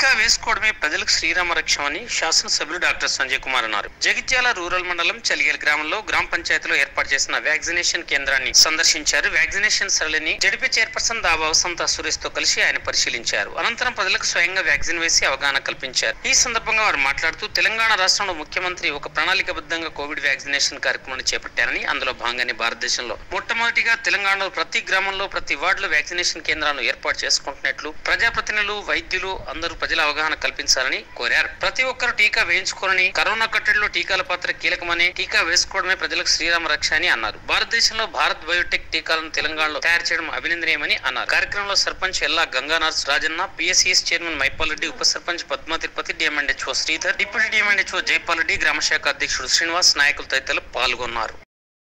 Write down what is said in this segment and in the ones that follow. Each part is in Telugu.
టీకా వేసుకోవడమే ప్రజలకు శ్రీరామ రక్షం అని శాసనసభ్యులు డాక్టర్ సంజయ్ కుమార్ అన్నారు జగిత్యాల రూరల్ మండలం చలిగల్ గ్రామంలో గ్రామ పంచాయతీలో ఏర్పాటు చేసిన వ్యాక్సినేషన్ కేంద్రాన్ని సందర్శించారు వ్యాక్సినేషన్ సరళిని జడిపి చైర్పర్సన్ దాబా వసంత సురేష్ తో కలిసి ఆయన పరిశీలించారు అనంతరం ప్రజలకు స్వయంగా వ్యాక్సిన్ వేసి అవగాహన కల్పించారు ఈ సందర్భంగా వారు మాట్లాడుతూ తెలంగాణ రాష్ట్రంలో ముఖ్యమంత్రి ఒక ప్రణాళికబద్ధంగా కోవిడ్ వ్యాక్సినేషన్ కార్యక్రమాన్ని చేపట్టారని అందులో భాగంగానే భారతదేశంలో మొట్టమొదటిగా తెలంగాణలో ప్రతి గ్రామంలో ప్రతి వార్డులో వ్యాక్సినేషన్ కేంద్రాలను ఏర్పాటు చేసుకుంటున్నట్లు ప్రజాప్రతినిధులు వైద్యులు అందరూ ప్రజల అవగాహన కల్పించాలని కోరారు ప్రతి ఒక్కరు టీకా వేయించుకోరని కరోనా కట్టడిలో టీకాల పాత్ర కీలకమని టీకా వేసుకోవడమే ప్రజలకు శ్రీరామ రక్ష అని అన్నారు భారతదేశంలో భారత్ బయోటెక్ టీకాలను తెలంగాణలో తయారు చేయడం అభినందనీయమని అన్నారు కార్యక్రమంలో సర్పంచ్ ఎల్లా గంగా నర్స్ రాజన్న పిఎస్సిఎస్ చైర్మన్ మైపాల్ రెడ్డి ఉప sarpanch Padma Tirupati DMHO Sridhar deputy DMHO Jaipal Reddy గ్రామ శాఖ అధ్యక్షుడు శ్రీనివాస్ నాయకులు తదితరులు పాల్గొన్నారు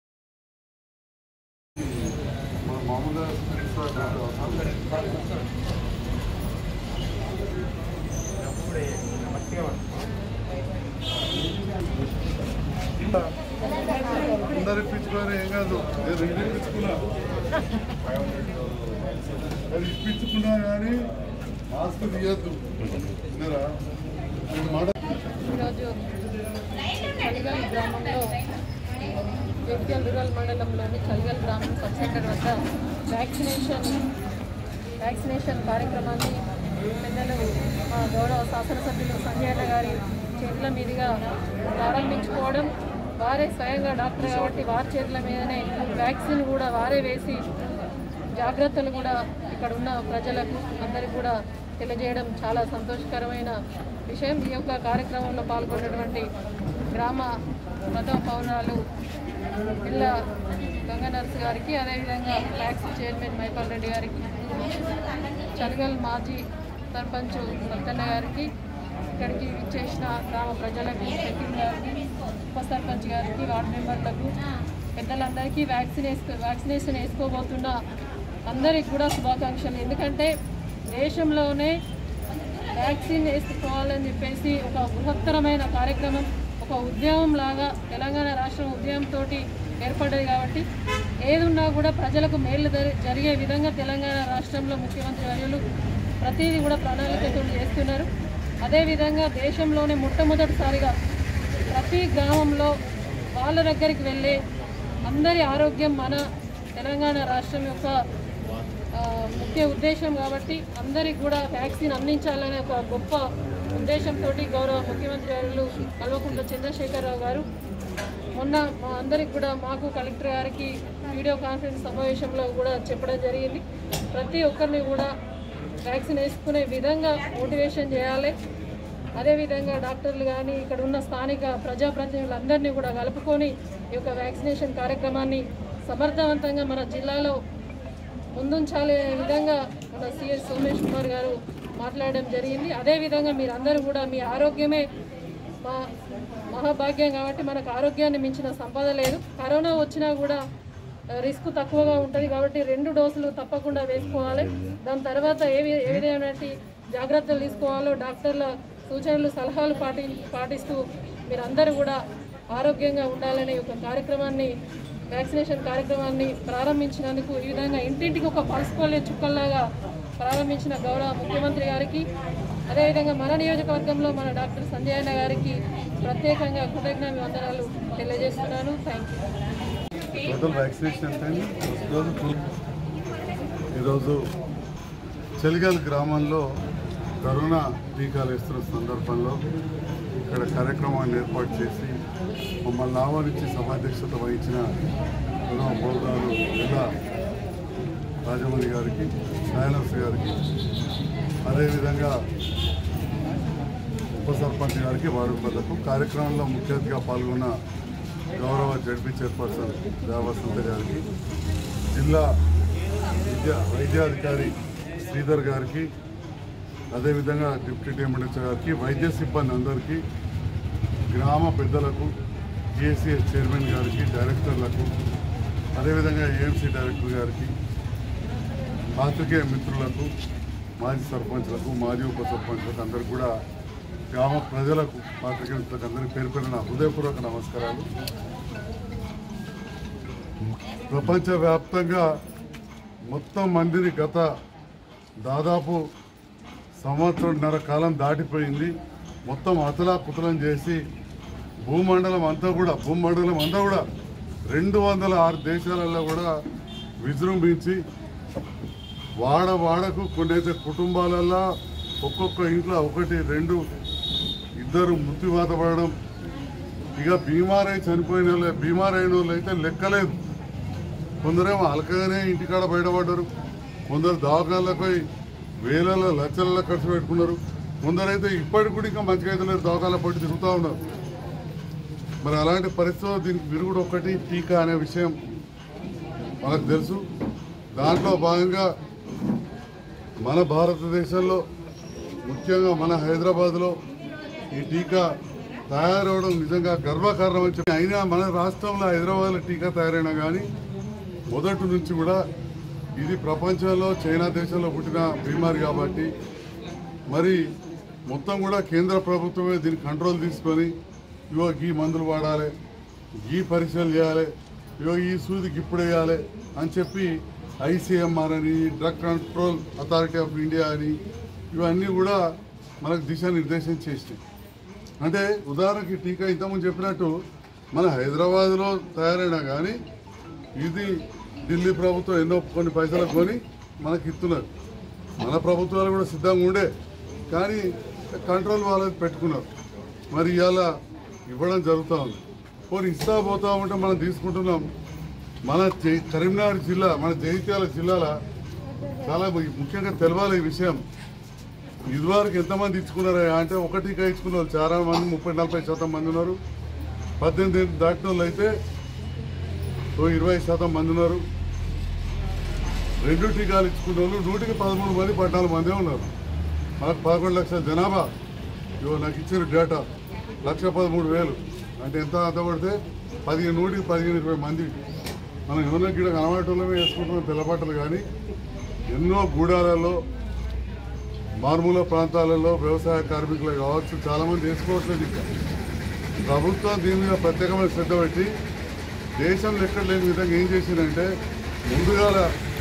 మామూలుగా అందరు ఇప్పించుకోరు ఏం కాదు నేను రెండు ఇప్పించుకున్నా అది ఇప్పించుకున్నా కానీ మాస్క్ తీయద్దు విన్నారా నేను మాట ఈరోజు చలిగల్ గ్రామంలో జగిత్యాల రూరల్ మండలంలోని చలిగల్ గ్రామం సబ్ సెంటర్ వద్ద వ్యాక్సినేషన్ వ్యాక్సినేషన్ కార్యక్రమాన్ని పెద్దలు మా గౌరవ శాసనసభ్యులు సంజయ్ అన్న గారి చేతుల మీదుగా ప్రారంభించుకోవడం వారే స్వయంగా డాక్టర్ కాబట్టి వారి చేతుల మీదనే వ్యాక్సిన్ కూడా వారే వేసి జాగ్రత్తలు కూడా ఇక్కడ ఉన్న ప్రజలకు అందరికీ కూడా తెలియజేయడం చాలా సంతోషకరమైన విషయం ఈ యొక్క కార్యక్రమంలో పాల్గొన్నటువంటి గ్రామ ప్రథమ పౌరాలు పిల్ల గంగా నర్స్ గారికి అదేవిధంగా ట్యాక్స్ చైర్మన్ మైపాల్ రెడ్డి గారికి చనగల్ మాజీ సర్పంచ్ సత్తన్న గారికి ఇక్కడికి ఇచ్చేసిన గ్రామ ప్రజలకు షకీల్ గారికి ఉప సర్పంచ్ గారికి వార్డు మెంబర్లకు పెద్దలందరికీ వ్యాక్సిన్ వేసుకో వ్యాక్సినేషన్ వేసుకోబోతున్న అందరికి కూడా శుభాకాంక్షలు ఎందుకంటే దేశంలోనే వ్యాక్సిన్ వేసుకోవాలని చెప్పేసి ఒక బృహత్తరమైన కార్యక్రమం ఒక ఉద్యమం లాగా తెలంగాణ రాష్ట్రం ఉద్యమంతో ఏర్పడ్డది కాబట్టి ఏది ఉన్నా కూడా ప్రజలకు మేలు జరి- జరిగే విధంగా తెలంగాణ రాష్ట్రంలో ముఖ్యమంత్రి వర్యులు ప్రతిదీ కూడా ప్రణాళికతో చేస్తున్నారు అదేవిధంగా దేశంలోనే మొట్టమొదటిసారిగా ప్రతి గ్రామంలో వాళ్ళ దగ్గరికి వెళ్ళి అందరి ఆరోగ్యం మన తెలంగాణ రాష్ట్రం యొక్క ఆ, ముఖ్య ఉద్దేశం కాబట్టి అందరికి కూడా వ్యాక్సిన్ అందించాలనే ఒక గొప్ప ఉద్దేశంతో గౌరవ ముఖ్యమంత్రి గారు కల్వకుంట్ల చంద్రశేఖరరావు గారు మొన్న మా అందరికి కూడా మాకు కలెక్టర్ గారికి వీడియో కాన్ఫరెన్స్ సమావేశంలో కూడా చెప్పడం జరిగింది ప్రతి ఒక్కరిని కూడా వ్యాక్సిన్ వేసుకునే విధంగా మోటివేషన్ చేయాలి అదేవిధంగా డాక్టర్లు కానీ ఇక్కడ ఉన్న స్థానిక ప్రజాప్రతినిధులందరినీ కూడా కలుపుకొని ఈ యొక్క వ్యాక్సినేషన్ కార్యక్రమాన్ని సమర్థవంతంగా మన జిల్లాలో ముందుంచాలి అనే విధంగా మన సిఎస్ సోమేష్ కుమార్ గారు మాట్లాడడం జరిగింది అదేవిధంగా మీరందరూ కూడా మీ ఆరోగ్యమే మా మహాభాగ్యం కాబట్టి మనకు ఆరోగ్యాన్ని మించిన సంపద లేదు కరోనా వచ్చినా కూడా ఆ, రిస్క్ తక్కువగా ఉంటుంది కాబట్టి రెండు డోసులు తప్పకుండా వేసుకోవాలి దాని తర్వాత ఏ వి- ఏ విధమైనటువంటి జాగ్రత్తలు తీసుకోవాలో డాక్టర్ల సూచనలు సలహాలు పాటి పాటిస్తూ మీరందరూ కూడా ఆరోగ్యంగా ఉండాలనే ఒక కార్యక్రమాన్ని వ్యాక్సినేషన్ కార్యక్రమాన్ని ప్రారంభించినందుకు ఈ విధంగా ఇంటింటికి ఒక పల్స్ పోలియో చుక్కల్లాగా ప్రారంభించిన గౌరవ ముఖ్యమంత్రి గారికి అదేవిధంగా మన నియోజకవర్గంలో మన డాక్టర్ సంజయ్ అన్న గారికి ప్రత్యేకంగా కృతజ్ఞ వందనాలు తెలియజేస్తున్నాను థ్యాంక్ యూ టోటల్ వ్యాక్సినేషన్ ఎంత అయింది రోజు టూ- ఈరోజు చెలిగల్ గ్రామంలో కరోనా టీకాలు వేస్తున్న సందర్భంలో ఇక్కడ కార్యక్రమాన్ని ఏర్పాటు చేసి మమ్మల్ని ఆహ్వానించి సభాధ్యక్షత వహించిన గౌరవ పౌరాలు జిల్లా రాజమౌళి గారికి సాయనర్స్ గారికి అదేవిధంగా ఉప సర్పంచ్ గారికి వార్డు ప్రజలకు కార్యక్రమంలో ముఖ్య అతిథిగా పాల్గొన్న గౌరవ జడ్పీ చైర్పర్సన్ దేవసంత గారికి జిల్లా విద్యా వైద్యాధికారి శ్రీధర్ గారికి అదేవిధంగా డిప్యూటీ ఎమ్మెల్యే గారికి వైద్య సిబ్బంది అందరికీ గ్రామ పెద్దలకు జిఎస్సిఎస్ చైర్మన్ గారికి డైరెక్టర్లకు అదేవిధంగా ఏఎంసీ డైరెక్టర్ గారికి పాత్రికేయ మిత్రులకు మాజీ సర్పంచ్లకు మాజీ ఉప సర్పంచ్లకు అందరికి కూడా గ్రామ ప్రజలకు పాత్రికేయ మిత్రులకు అందరికీ పేరు పేరున హృదయపూర్వక నమస్కారాలు ప్రపంచవ్యాప్తంగా మొత్తం మందిని గత దాదాపు సంవత్సరంన్నర కాలం దాటిపోయింది మొత్తం అతలా కుతలం చేసి భూమండలం అంతా కూడా భూమండలం అంతా కూడా రెండు వందల ఆరు దేశాలలో కూడా విజృంభించి వాడ వాడకు కొన్ని అయితే కుటుంబాలల్లో ఒక్కొక్క ఇంట్లో ఒకటి రెండు ఇద్దరు మృత్యువాత పడడం ఇక బీమారై చనిపోయిన వాళ్ళు బీమారైన వాళ్ళు అయితే లెక్కలేదు కొందరేమో అలకగానే ఇంటికాడ బయటపడ్డారు కొందరు దవాఖానలకు పోయి వేలలో లక్షలలో ఖర్చు పెట్టుకున్నారు కొందరైతే ఇప్పటికి కూడా ఇంకా మంచిగా అయితే లేదు దవాఖాన పట్టి తిరుగుతూ ఉన్నారు మరి అలాంటి పరిస్థితుల్లో దీనికి విరుగుడు ఒక్కటి టీకా అనే విషయం మనకు తెలుసు దాంట్లో భాగంగా మన భారతదేశంలో ముఖ్యంగా మన హైదరాబాద్లో ఈ టీకా తయారవడం నిజంగా గర్వకారణం అని చెప్పి అయినా మన రాష్ట్రంలో హైదరాబాద్లో టీకా తయారైనా కానీ మొదటి నుంచి కూడా ఇది ప్రపంచంలో చైనా దేశంలో పుట్టిన బీమారి కాబట్టి మరి మొత్తం కూడా కేంద్ర ప్రభుత్వమే దీన్ని కంట్రోల్ తీసుకొని ఇగో ఈ మందులు వాడాలి ఈ పరీక్షలు చేయాలి ఇగో ఈ సూదికి ఇప్పుడు వేయాలి అని చెప్పి ఐసీఎంఆర్ అని drug control authority of India అని ఇవన్నీ కూడా మనకు దిశానిర్దేశం చేసినాయి అంటే ఉదాహరణకి టీకా ఇంతకుముందు చెప్పినట్టు మన హైదరాబాద్లో తయారైనా కానీ ఇది ఢిల్లీ ప్రభుత్వం ఎన్నో కొన్ని పైసలకు కొని మనకి ఇస్తున్నారు మన ప్రభుత్వాలు కూడా సిద్ధంగా ఉండే కానీ కంట్రోల్ వాళ్ళది పెట్టుకున్నారు మరి ఇవాళ ఇవ్వడం జరుగుతూ ఉంది పోనీ ఇస్తా పోతా ఉంటే మనం తీసుకుంటున్నాం మన జై- కరీంనగర్ జిల్లా మన జగిత్యాల జిల్లాలో చాలా ము- ముఖ్యంగా తెలవాలి ఈ విషయం ఇదివరకు ఎంతమంది ఇచ్చుకున్నారా అంటే ఒకటిగా ఇచ్చుకున్న వాళ్ళు చాలా మంది ముప్పై నలభై శాతం మంది ఉన్నారు పద్దెనిమిది ఏళ్ళు దాటిన వాళ్ళు అయితే ఓ ఇరవై శాతం మంది ఉన్నారు రెండు టీకాలు ఇచ్చుకున్న వాళ్ళు నూటికి పదమూడు మంది పద్నాలుగు మందే ఉన్నారు మనకు పదకొండు లక్షల జనాభా ఇవో నాకు ఇచ్చిన డేటా లక్ష పదమూడు వేలు అంటే ఎంత అంత పడితే పదిహేను నూటికి పదిహేను ఇరవై మంది మనం ఎవరిన గిడ కనబడటంలోనే వేసుకుంటున్నాం తెల్లబట్టలు కానీ ఎన్నో గూడాలలో మారుమూల ప్రాంతాలలో వ్యవసాయ కార్మికులు కావచ్చు చాలామంది వేసుకోవట్లేదు ఇంకా ప్రభుత్వం దీని మీద ప్రత్యేకమైన శ్రద్ధ పెట్టి దేశంలో ఎక్కడ లేని విధంగా ఏం చేసిందంటే ముందుగాల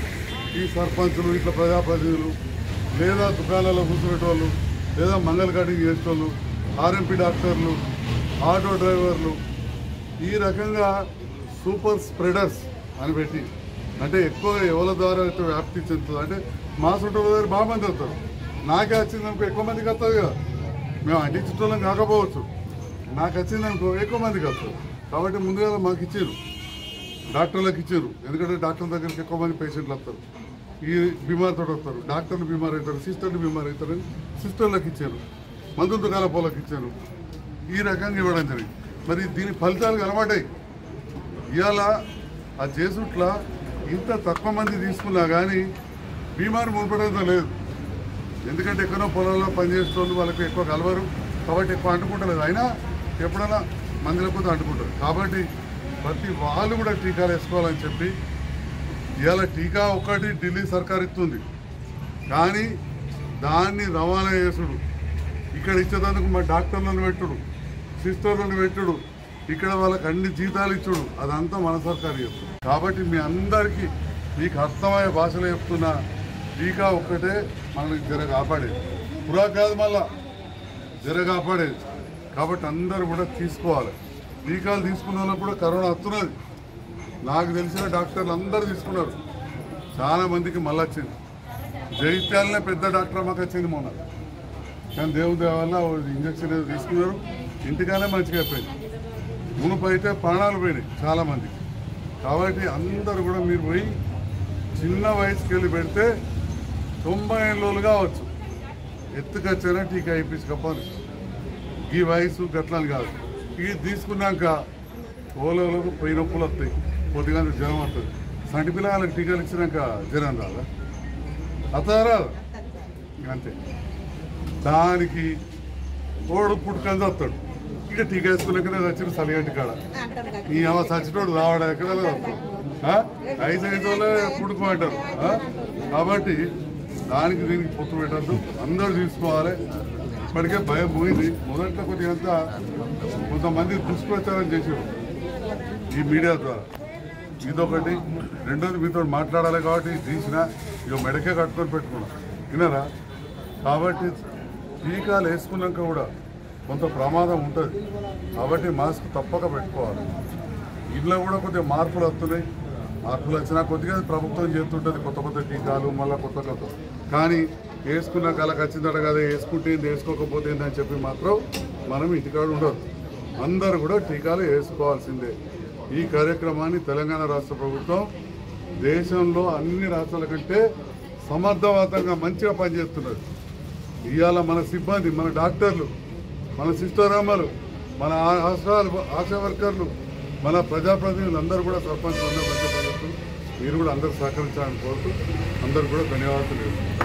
ఈ సర్పంచులు ఇట్లా ప్రజాప్రతినిధులు లేదా దుకాణాల్లో కూర్చునేటోళ్ళు లేదా మంగళ కటింగ్ చేసేటోళ్ళు ఆర్ఎంపీ డాక్టర్లు ఆటో డ్రైవర్లు ఈ రకంగా సూపర్ స్ప్రెడర్స్ అని పెట్టి అంటే ఎక్కువ ఎవరి ద్వారా అయితే వ్యాప్తి చెందుతుంది అంటే మా చుట్టూ దగ్గర బాగా మంది వస్తారు నాకే వచ్చింది అనుకో ఎక్కువ మందికి వస్తుంది కదా మేము అంటించడం కాకపోవచ్చు నాకు వచ్చింది అనుకో ఎక్కువ మందికి వస్తుంది కాబట్టి ముందుగా మాకు ఇచ్చారు డాక్టర్లకు ఇచ్చారు ఎందుకంటే డాక్టర్ దగ్గరికి ఎక్కువ మంది పేషెంట్లు వస్తారు ఈ బీమారితో వస్తారు డాక్టర్లు బీమార్ అవుతారు సిస్టర్లు బీమార్ అవుతారు సిస్టర్లకు ఇచ్చారు మందుల దుకాణ పోలకు ఇచ్చారు ఈ రకంగా ఇవ్వడం జరిగింది మరి దీని ఫలితాలు కనబడ్డాయి ఇవాళ ఆ చేసుట్ల ఇంత తక్కువ మంది తీసుకున్నా కానీ బీమారి మునపడంతో లేదు ఎందుకంటే ఎక్కడో పొలాల్లో పనిచేసేటోళ్ళు వాళ్ళకి ఎక్కువ కలవరు కాబట్టి ఎక్కువ అంటుకుంటలేదు అయినా ఎప్పుడైనా మందిలో కొద్ది అంటుకుంటారు కాబట్టి ప్రతి వాళ్ళు కూడా టీకాలు వేసుకోవాలని చెప్పి ఇవాళ టీకా ఒక్కటి ఢిల్లీ సర్కార్ ఇస్తుంది కానీ దాన్ని రవాణా చేసుడు ఇక్కడ ఇచ్చేందుకు మా డాక్టర్లను పెట్టుడు సిస్టర్లను పెట్టుడు ఇక్కడ వాళ్ళకి అన్ని జీతాలు ఇచ్చుడు అదంతా మన సర్కారు చేస్తుంది కాబట్టి మీ అందరికీ మీకు అర్థమయ్యే భాషలో చెప్తున్నా టీకా ఒక్కటే మనకి జర కాపాడేది పురా కాదు మళ్ళా జర కాపాడేది కాబట్టి అందరూ కూడా తీసుకోవాలి టీకాలు తీసుకున్న వాళ్ళకు కూడా కరోనా వస్తున్నది నాకు తెలిసిన డాక్టర్లు అందరూ తీసుకున్నారు చాలా మందికి మళ్ళీ వచ్చింది జైత్యాలనే పెద్ద డాక్టర్ మాకు వచ్చింది మొన్న కానీ దేవుడి దయ వల్ల ఓ ఇంజక్షన్ ఏదో తీసుకున్నారు ఇంటికానే మంచిగా అయిపోయింది మునుపు అయితే ప్రాణాలు పోయినాయి చాలా మంది కాబట్టి అందరూ కూడా మీరు పోయి చిన్న వయసుకి వెళ్ళి పెడితే తొంభై ఏళ్ళు కావచ్చు ఎత్తుకొచ్చైనా టీకా ఇప్పించకపోదు ఈ వయసు గట్లని కాదు ఇది తీసుకున్నాక ఓలోలకు పై నొప్పులు వస్తాయి కొద్దిగా జ్వరం వస్తుంది సంటి పిల్లలకి టీకాలు ఇచ్చినాక జ్వరం రాదా అతరా రాదా అంతే దానికి ఓడు పుట్టుకొని వస్తాడు ఇక టీకా వేసుకున్నాకనే వచ్చిన సలిగంటి కాడ ఈ అవ చచ్చినోడు రావడం ఎక్కడ వస్తాడు ఆ? ఐదు ఐదు వాళ్ళే పుట్టుకోమంటారు ఆ? కాబట్టి దానికి దీనికి పొత్తు పెట్టద్దు అందరూ తీసుకోవాలి ఇప్పటికే భయం పోయింది మొదట్లో కొద్దిగా అంతా కొంతమంది దుష్ప్రచారం చేసారు ఈ మీడియా ద్వారా ఇదొకటి రెండోది మీతో మాట్లాడాలి కాబట్టి ఇది తీసిన ఇక మెడకే కట్టుకొని పెట్టుకున్నాం విన్నారా కాబట్టి టీకాలు వేసుకున్నాక కూడా కొంత ప్రమాదం ఉంటుంది కాబట్టి మాస్క్ తప్పక పెట్టుకోవాలి ఇంట్లో కూడా కొద్దిగా మార్పులు వస్తున్నాయి మార్పులు వచ్చినా కొద్దిగా ప్రభుత్వం చేస్తుంటుంది కొత్త కొత్త టీకాలు మళ్ళీ కొత్త కొత్త కానీ వేసుకున్న కళకు వచ్చిందట కదా వేసుకుంటే ఏంది, వేసుకోకపోతే ఏంది అని చెప్పి మాత్రం మనం ఇంటికాడ ఉండదు అందరూ కూడా టీకాలు వేసుకోవాల్సిందే ఈ కార్యక్రమాన్ని తెలంగాణ రాష్ట్ర ప్రభుత్వం దేశంలో అన్ని రాష్ట్రాల కంటే సమర్థవంతంగా మంచిగా పనిచేస్తున్నది ఇవాళ మన సిబ్బంది మన డాక్టర్లు మన సిస్టరామలు మన ఆ- ఆశాలు ఆశా వర్కర్లు మన ప్రజాప్రతినిధులు అందరూ కూడా సర్పంచ్ అందరూ మంచిగా పనిచేస్తున్నారు మీరు కూడా అందరూ సహకరించాలని కోరుతూ అందరూ కూడా ధన్యవాదాలు తెలుపుతున్నాను.